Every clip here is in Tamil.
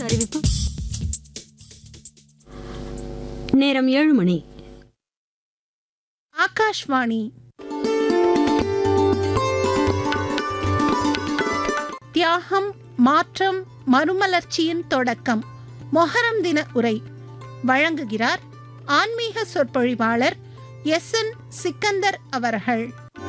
அறிவிப்பு நேரம் ஏழு மணி ஆகாஷ்வாணி தியாகம் மாற்றம் மறுமலர்ச்சியின் தொடக்கம் மொஹரம் தின உரை வழங்குகிறார் ஆன்மீக சொற்பொழிவாளர் எஸ் என் சிக்கந்தர் அவர்கள்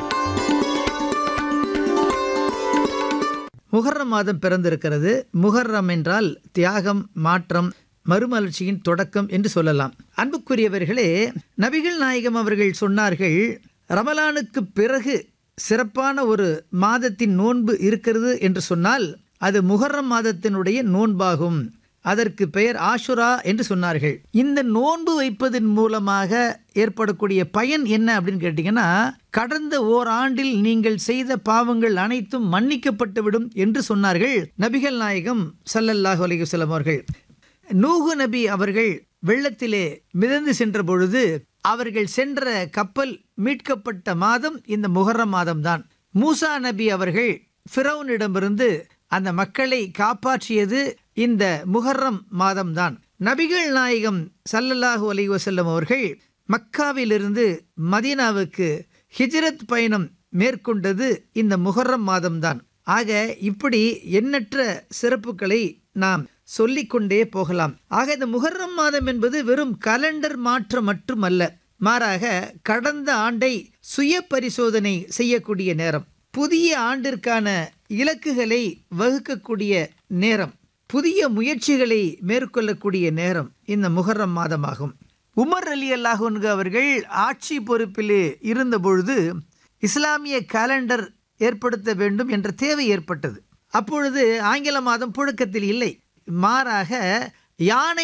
முகர்ரம் மாதம் பிறந்திருக்கிறது முகர்ரம் என்றால் தியாகம் மாற்றம் மறுமலர்ச்சியின் தொடக்கம் என்று சொல்லலாம் அன்புக்குரியவர்களே நபிகள் நாயகம் அவர்கள் சொன்னார்கள் ரமலானுக்கு பிறகு சிறப்பான ஒரு மாதத்தின் நோன்பு இருக்கிறது என்று சொன்னால் அது முகர்ரம் மாதத்தினுடைய நோன்பாகும் அதற்கு பெயர் ஆஷுரா என்று சொன்னார்கள் இந்த நோன்பு வைப்பதன் மூலமாக ஏற்படக்கூடிய பயன் என்ன அப்படின்னு கேட்டிங்கன்னா கடந்த ஓராண்டில் நீங்கள் செய்த பாவங்கள் அனைத்தும் மன்னிக்கப்பட்டுவிடும் என்று சொன்னார்கள் நபிகள் நாயகம் ஸல்லல்லாஹு அலைஹி வஸல்லம் அவர்கள் நூகு நபி அவர்கள் வெள்ளத்திலே மிதந்து சென்ற பொழுது அவர்கள் சென்ற கப்பல் மீட்கப்பட்ட மாதம் இந்த முகர்ரம் மாதம்தான் மூசா நபி அவர்கள் ஃபிரௌனிடமிருந்து அந்த மக்களை காப்பாற்றியது இந்த முகர்ரம் மாதம்தான் நபிகள் நாயகம் ஸல்லல்லாஹு அலைஹி வஸல்லம் அவர்கள் மக்காவிலிருந்து மதீனாவுக்கு ஹிஜ்ரத் பயணம் மேற்கொண்டது இந்த முகர்ரம் மாதம்தான் ஆக இப்படி எண்ணற்ற சிறப்புகளை நாம் சொல்லிக்கொண்டே போகலாம் ஆக இந்த முகர்ரம் மாதம் என்பது வெறும் கலண்டர் மாற்றம் மட்டுமல்ல மாறாக கடந்த ஆண்டை சுய பரிசோதனை செய்யக்கூடிய நேரம் புதிய ஆண்டிற்கான இலக்குகளை வகுக்கக்கூடிய நேரம் புதிய முயற்சிகளை மேற்கொள்ளக்கூடிய நேரம் இந்த முகர்ரம் மாதமாகும் உமர் அலி அல்லாஹன்கு அவர்கள் ஆட்சி பொறுப்பிலே இருந்தபொழுது இஸ்லாமிய காலண்டர் ஏற்படுத்த வேண்டும் என்ற தேவை ஏற்பட்டது அப்பொழுது ஆங்கில மாதம் புழக்கத்தில் இல்லை மாறாக யானை